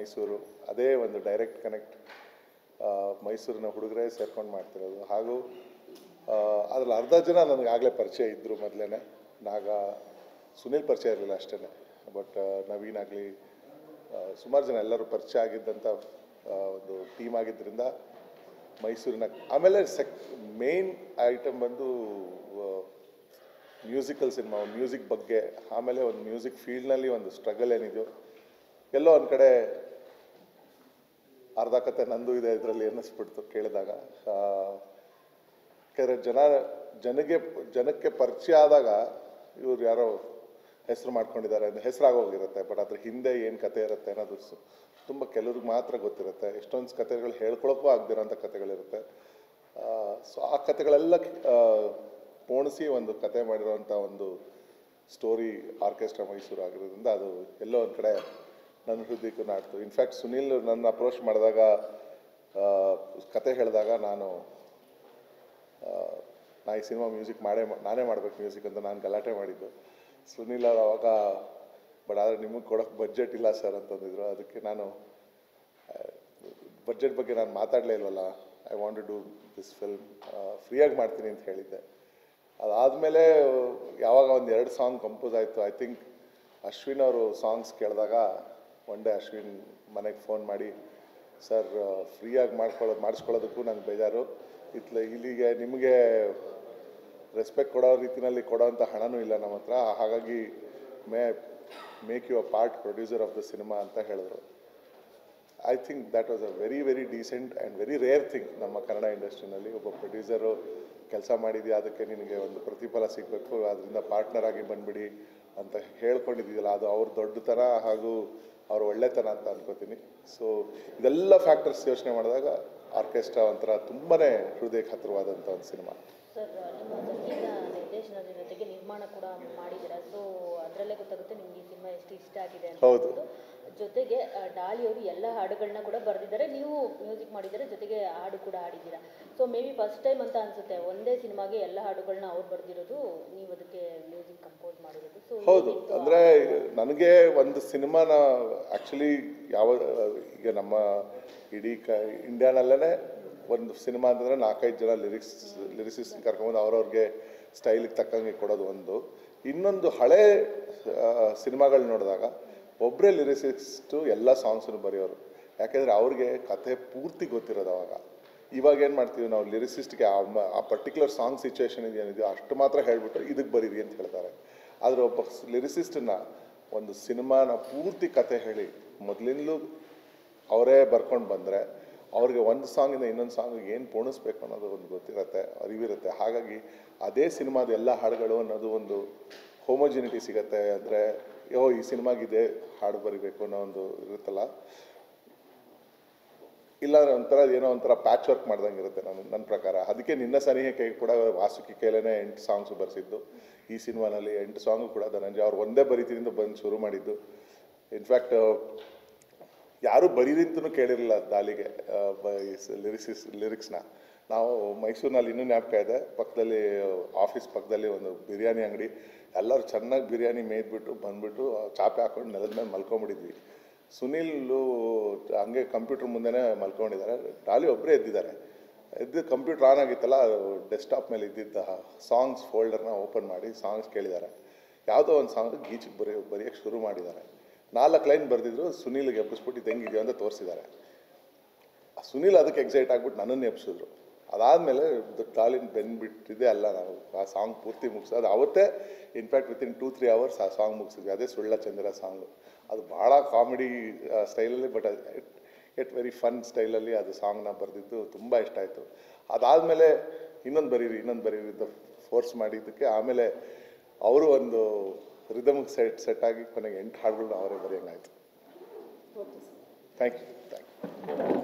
ಮೈಸೂರು ಅದೇ ಒಂದು direct connect ಮೈಸೂರಿನ ಹುಡುಗರೇ ಸೇರ್ಕೊಂಡು ಮಾಡ್ತಿರೋದು ಹಾಗೂ ಅದ್ರಲ್ಲಿ ಅರ್ಧ ಜನ ನನಗೆ ಆಗಲೇ ಪರಿಚಯ ಇದ್ದರು ಮೊದಲೇ ನಾಗ ಸುನಿಲ್ ಪರಿಚಯ ಇರಲಿಲ್ಲ ಅಷ್ಟೇ ಬಟ್ ನವೀನ್ ಆಗಲಿ ಸುಮಾರು ಜನ ಎಲ್ಲರೂ ಪರಿಚಯ ಆಗಿದ್ದಂಥ ಆ, ಒಂದು ಟೀಮ್ ಆಗಿದ್ದರಿಂದ ಮೈಸೂರಿನ ಆಮೇಲೆ ಸೆಕ್ ಮೇನ್ ಐಟಮ್ ಬಂದು ಮ್ಯೂಸಿಕಲ್ ಸಿನಿಮಾ ಒಂದು ಮ್ಯೂಸಿಕ್ ಬಗ್ಗೆ ಆಮೇಲೆ ಒಂದು ಮ್ಯೂಸಿಕ್ ಫೀಲ್ಡ್ನಲ್ಲಿ ಒಂದು ಸ್ಟ್ರಗಲ್ ಏನಿದೆಯೋ ಎಲ್ಲೋ ಒಂದು ಕಡೆ ಅರ್ಧ ಕತೆ ನಂದು ಇದೆ ಇದರಲ್ಲಿ ಅನ್ನಿಸ್ಬಿಡ್ತು ಕೇಳಿದಾಗ ಆ, ಯಾಕಂದ್ರೆ ಜನ ಜನಗೆ ಜನಕ್ಕೆ ಪರಿಚಯ ಆದಾಗ ಇವ್ರು ಯಾರೋ ಹೆಸರು ಮಾಡ್ಕೊಂಡಿದ್ದಾರೆ ಅಂತ ಹೆಸರಾಗೋಗಿರುತ್ತೆ ಬಟ್ ಅದ್ರ ಹಿಂದೆ ಏನು ಕತೆ ಇರುತ್ತೆ ಅನ್ನೋದು ಸು- ತುಂಬ ಕೆಲವ್ರಿಗೆ ಮಾತ್ರ ಗೊತ್ತಿರುತ್ತೆ ಎಷ್ಟೊಂದು ಕತೆಗಳು ಹೇಳ್ಕೊಳಕ್ಕೂ ಆಗದಿರೋಂಥ ಕತೆಗಳಿರುತ್ತೆ ಸೊ ಆ ಕತೆಗಳೆಲ್ಲ ಆ, ಪೋಣಿಸಿ ಒಂದು ಕತೆ ಮಾಡಿರೋಂಥ ಒಂದು ಸ್ಟೋರಿ ಆರ್ಕೆಸ್ಟ್ರಾ ಮೈಸೂರು ಆಗಿರೋದ್ರಿಂದ ಅದು ಎಲ್ಲೋ ಒಂದು ಕಡೆ ನನ್ನ ಹೃದಯಕ್ಕೂ ನಾಡ್ತು ಇನ್ಫ್ಯಾಕ್ಟ್ ಸುನೀಲ್ ನನ್ನ ಅಪ್ರೋಚ್ ಮಾಡಿದಾಗ ಆ, ಕತೆ ಹೇಳಿದಾಗ ನಾನು ಆ, ನಾ ಈ ಸಿನಿಮಾ ಮ್ಯೂಸಿಕ್ ಮಾಡೇ ಮಾ- ನಾನೇ ಮಾಡ್ಬೇಕು ಮ್ಯೂಸಿಕ್ ಅಂತ ನಾನು ಗಲಾಟೆ ಮಾಡಿದ್ದು ಸುನೀಲ್ ಅವ್ರು ಅವಾಗ ಬಟ್ ಆದರೆ ನಿಮಗೆ ಕೊಡೋಕ್ಕೆ ಬಡ್ಜೆಟ್ ಇಲ್ಲ ಸರ್ ಅಂತಂದಿದ್ರು ಅದಕ್ಕೆ ನಾನು ಬಡ್ಜೆಟ್ ಬಗ್ಗೆ ನಾನು ಮಾತಾಡಲೇ ಇಲ್ವಲ್ಲ I want to do this film ಫ್ರೀಯಾಗಿ ಮಾಡ್ತೀನಿ ಅಂತ ಹೇಳಿದ್ದೆ ಅದಾದಮೇಲೆ ಯಾವಾಗ ಒಂದು ಎರಡು ಸಾಂಗ್ ಕಂಪೋಸ್ ಆಯಿತು ಐ ಥಿಂಕ್ ಅಶ್ವಿನ್ ಅವರು ಸಾಂಗ್ಸ್ ಕೇಳಿದಾಗ ಒನ್ ಡೇ ಅಶ್ವಿನ್ ಮನೆಗೆ ಫೋನ್ ಮಾಡಿ ಸರ್ ಫ್ರೀಯಾಗಿ ಮಾಡ್ಕೊಳ್ಳೋದು ಮಾಡಿಸ್ಕೊಳ್ಳೋದಕ್ಕೂ ನಂಗೆ ಬೇಜಾರು ಇತ್ಲ ಇಲ್ಲಿಗೆ ನಿಮಗೆ ರೆಸ್ಪೆಕ್ಟ್ ಕೊಡೋ ರೀತಿನಲ್ಲಿ ಕೊಡೋವಂಥ ಹಣನೂ ಇಲ್ಲ ನಮ್ಮ ಹತ್ರ ಹಾಗಾಗಿ may make you a part producer of the cinema ಅಂತ ಹೇಳಿದ್ರು I think that was a very very decent and very rare thing ನಮ್ಮ ಕನ್ನಡ ಇಂಡಸ್ಟ್ರಿನಲ್ಲಿ ಒಬ್ಬ ಪ್ರೊಡ್ಯೂಸರು ಕೆಲಸ ಮಾಡಿದ್ಯಾ ಅದಕ್ಕೆ ನಿನಗೆ ಒಂದು ಪ್ರತಿಫಲ ಸಿಗಬೇಕು ಅದರಿಂದ ಪಾರ್ಟ್ನರ್ ಆಗಿ ಬಂದ್ಬಿಡಿ ಅಂತ ಹೇಳ್ಕೊಂಡಿದ್ದೀಯಲ್ಲ ಅದು ಅವ್ರ ದೊಡ್ಡತನ ಹಾಗೂ ಅವ್ರ ಒಳ್ಳೆತನ ಅಂತ ಅನ್ಕೋತೀನಿ ಸೊ ಇದೆಲ್ಲ ಫ್ಯಾಕ್ಟರ್ಸ್ ಯೋಚನೆ ಮಾಡಿದಾಗ ಆರ್ಕೆಸ್ಟ್ರಾ ಒಂಥರ ತುಂಬಾ ಹೃದಯಕ್ಕೆ ಹತ್ತಿರವಾದಂಥ ಒಂದು ಸಿನಿಮಾ ಸರ್ ನಿಮ್ಮ ಸಂಗೀತ ನಿರ್ದೇಶನದ ಜೊತೆಗೆ ನಿರ್ಮಾಣ ಕೂಡ ಮಾಡಿದ್ದೀರಾ ಸೊ ಅದರಲ್ಲೇ ಗೊತ್ತಾಗುತ್ತೆ ನಿಮ್ಗೆ ಈ ಸಿನಿಮಾ ಎಷ್ಟು ಇಷ್ಟ ಆಗಿದೆ ಅಂತ ಹೌದು. ಹೇಳ್ಬೋದು. ಜೊತೆಗೆ ಆ, ಡಾಲಿ ಅವರು ಎಲ್ಲ ಹಾಡುಗಳನ್ನ ಕೂಡ ಬರೆದಿದ್ದಾರೆ ನೀವು ಮ್ಯೂಸಿಕ್ ಮಾಡಿದ್ದಾರೆ ಜೊತೆಗೆ ಹಾಡು ಕೂಡ ಹಾಡಿದ್ದೀರಾ so maybe first time ಅಂತ ಅನ್ಸುತ್ತೆ ಒಂದೇ ಸಿನಿಮಾಗೆ ಎಲ್ಲ ಹಾಡುಗಳನ್ನ ಅವ್ರು ಬರೆದಿರೋದು ನೀವು ಅದಕ್ಕೆ ಮ್ಯೂಸಿಕ್ ಕಂಪೋಸ್ ಮಾಡಿರೋದು ಸೊ ಹೌದು ಅಂದರೆ ನನಗೆ ಒಂದು ಸಿನಿಮಾನ ಆ್ಯಕ್ಚುಲಿ ಯಾವ ಈಗ ನಮ್ಮ ಇಡೀ ಕ ಇಂಡಿಯಾನಲ್ಲೇ ಒಂದು ಸಿನಿಮಾ ಅಂತಂದರೆ ನಾಲ್ಕೈದು ಜನ ಲಿರಿಕ್ಸ್ ಲಿರಿಸಿಸ್ಟ್ ಕರ್ಕೊಂಬಂದು ಅವ್ರವ್ರಿಗೆ ಸ್ಟೈಲಿಗೆ ತಕ್ಕಂಗೆ ಕೊಡೋದು ಒಂದು ಇನ್ನೊಂದು ಹಳೆ ಸಿನಿಮಾಗಳು ನೋಡಿದಾಗ ಒಬ್ಬರೇ ಲಿರಿಸಿಸ್ಟು ಎಲ್ಲ ಸಾಂಗ್ಸನ್ನು ಬರೆಯೋರು ಯಾಕೆಂದರೆ ಅವ್ರಿಗೆ ಕಥೆ ಪೂರ್ತಿ ಗೊತ್ತಿರೋದು ಅವಾಗ ಇವಾಗ ಏನು ಮಾಡ್ತೀವಿ ನಾವು ಲಿರಿಸಿಸ್ಟ್ಗೆ ಆ ಮ- ಆ ಪರ್ಟಿಕ್ಯುಲರ್ ಸಾಂಗ್ ಸಿಚುವೇಶನ್ ಏನಿದೆಯೋ ಅಷ್ಟು ಮಾತ್ರ ಹೇಳ್ಬಿಟ್ಟು ಇದಕ್ಕೆ ಬರೀರಿ ಅಂತ ಹೇಳ್ತಾರೆ ಆದರೆ ಒಬ್ಬ ಲಿರಿಸಿಸ್ಟನ್ನ ಒಂದು ಸಿನಿಮಾನ ಪೂರ್ತಿ ಕತೆ ಹೇಳಿ ಮೊದಲಿಂದಲೂ ಅವರೇ ಬರ್ಕೊಂಡು ಬಂದರೆ ಅವ್ರಿಗೆ ಒಂದು ಸಾಂಗಿಂದ ಇನ್ನೊಂದು ಸಾಂಗಿಗೆ ಏನು ಪೋಣಿಸ್ಬೇಕು ಅನ್ನೋದು ಒಂದು ಗೊತ್ತಿರುತ್ತೆ ಅರಿವಿರುತ್ತೆ ಹಾಗಾಗಿ ಅದೇ ಸಿನಿಮಾದ ಎಲ್ಲ ಹಾಡುಗಳು ಅನ್ನೋದು ಒಂದು ಹೋಮೋಜಿನಿಟಿ ಸಿಗತ್ತೆ ಅಂದರೆ ಯೋ ಈ ಸಿನಿಮಾಗಿದೆ ಹಾಡು ಬರಿಬೇಕು ಅನ್ನೋ ಒಂದು ಇರುತ್ತಲ್ಲ ಇಲ್ಲ ಒಂಥರ ಏನೋ ಒಂಥರ ಪ್ಯಾಚ್ ವರ್ಕ್ ಮಾಡ್ದಂಗೆ ಇರುತ್ತೆ ನನ್ನ ನನ್ನ ಪ್ರಕಾರ ಅದಕ್ಕೆ ನಿನ್ನ ಸನಿಹೆ ಕೈ ಕೂಡ ವಾಸುಕಿ ಕೈಲೇನೆ ಎಂಟು ಸಾಂಗ್ಸ್ ಬರೆಸಿದ್ದು ಈ ಸಿನಿಮಾನಲ್ಲಿ ಎಂಟು ಸಾಂಗು ಕೂಡ ಧನಂಜಯ ಅವ್ರು ಒಂದೇ ಬರಿತಿಯಿಂದ ಬಂದು ಶುರು ಮಾಡಿದ್ದು ಇನ್ಫ್ಯಾಕ್ಟ್ ಯಾರೂ ಬರೀದಿಂತನೂ ಕೇಳಿರಲಿಲ್ಲ ದಾಲಿಗೆ ಲಿರಿಸಿಸ್ ಲಿರಿಕ್ಸ್ನ ನಾವು ಮೈಸೂರಿನಲ್ಲಿ ಇನ್ನೂ ಜ್ಞಾಪಕ ಇದೆ ಪಕ್ಕದಲ್ಲಿ ಆಫೀಸ್ ಪಕ್ಕದಲ್ಲಿ ಒಂದು ಬಿರಿಯಾನಿ ಅಂಗಡಿ ಎಲ್ಲರೂ ಚೆನ್ನಾಗಿ ಬಿರಿಯಾನಿ ಮೇಯ್ದ್ಬಿಟ್ಟು ಬಂದ್ಬಿಟ್ಟು ಚಾಪೆ ಹಾಕೊಂಡು ನೆಲದ ಮೇಲೆ ಮಲ್ಕೊಂಬಿಟ್ಟಿದ್ವಿ ಸುನೀಲು ಹಂಗೆ ಕಂಪ್ಯೂಟರ್ ಮುಂದೆನೇ ಮಲ್ಕೊಂಡಿದ್ದಾರೆ ಡಾಲಿ ಒಬ್ಬರೇ ಎದ್ದಿದ್ದಾರೆ ಎದ್ದು ಕಂಪ್ಯೂಟರ್ ಆನ್ ಆಗಿತ್ತಲ್ಲ ಡೆಸ್ಕ್ಟಾಪ್ ಮೇಲೆ ಇದ್ದಿದ್ದ ಸಾಂಗ್ಸ್ ಫೋಲ್ಡರ್ನ ಓಪನ್ ಮಾಡಿ ಸಾಂಗ್ಸ್ ಕೇಳಿದ್ದಾರೆ ಯಾವುದೋ ಒಂದು ಸಾಂಗ್ ಗೀಚಿಗೆ ಬರೆಯೋ ಬರೆಯೋಕ್ಕೆ ಶುರು ಮಾಡಿದ್ದಾರೆ ನಾಲ್ಕು ಲೈನ್ ಬರೆದಿದ್ರು ಸುನೀಲ್ಗೆ ಎಬ್ಬಿಸ್ಬಿಟ್ಟು ಇದು ಹೆಂಗಿದೆಯೋ ಅಂತ ತೋರಿಸಿದ್ದಾರೆ ಸುನೀಲ್ ಅದಕ್ಕೆ ಎಕ್ಸೈಟ್ ಆಗ್ಬಿಟ್ಟು ನನ್ನನ್ನು ಎಬ್ಸಿದ್ರು ಅದಾದಮೇಲೆ ಕಾಲಿನ ಬೆನ್ಬಿಟ್ಟಿದೆ ಅಲ್ಲ ನಾವು ಆ ಸಾಂಗ್ ಪೂರ್ತಿ ಮುಗಿಸೋದು ಅವತ್ತೇ in fact within two three hours ಆ ಸಾಂಗ್ ಮುಗಿಸಿದ್ವಿ ಅದೇ ಸುಳ್ಳ ಚಂದ್ರ ಸಾಂಗು ಅದು ಭಾಳ ಕಾಮಿಡಿ ಸ್ಟೈಲಲ್ಲಿ but it it very fun ಸ್ಟೈಲಲ್ಲಿ ಅದು ಸಾಂಗ್ನ ಬರೆದಿದ್ದು ತುಂಬ ಇಷ್ಟ ಆಯಿತು ಅದಾದಮೇಲೆ ಇನ್ನೊಂದು ಬರೀರಿ ಇನ್ನೊಂದು ಬರೀರಿ ಅಂತ ಫೋರ್ಸ್ ಮಾಡಿದ್ದಕ್ಕೆ ಆಮೇಲೆ ಅವರು ಒಂದು ರಿದಮ್ಗೆ ಸೆಟ್ ಸೆಟ್ ಆಗಿ ಕೊನೆಗೆ ಎಂಟು ಹಾಡುಗಳನ್ನ ಅವರೇ ಬರೆಯೋಂಗಾಯ್ತು ಥ್ಯಾಂಕ್ ಯು ಥ್ಯಾಂಕ್ ಯು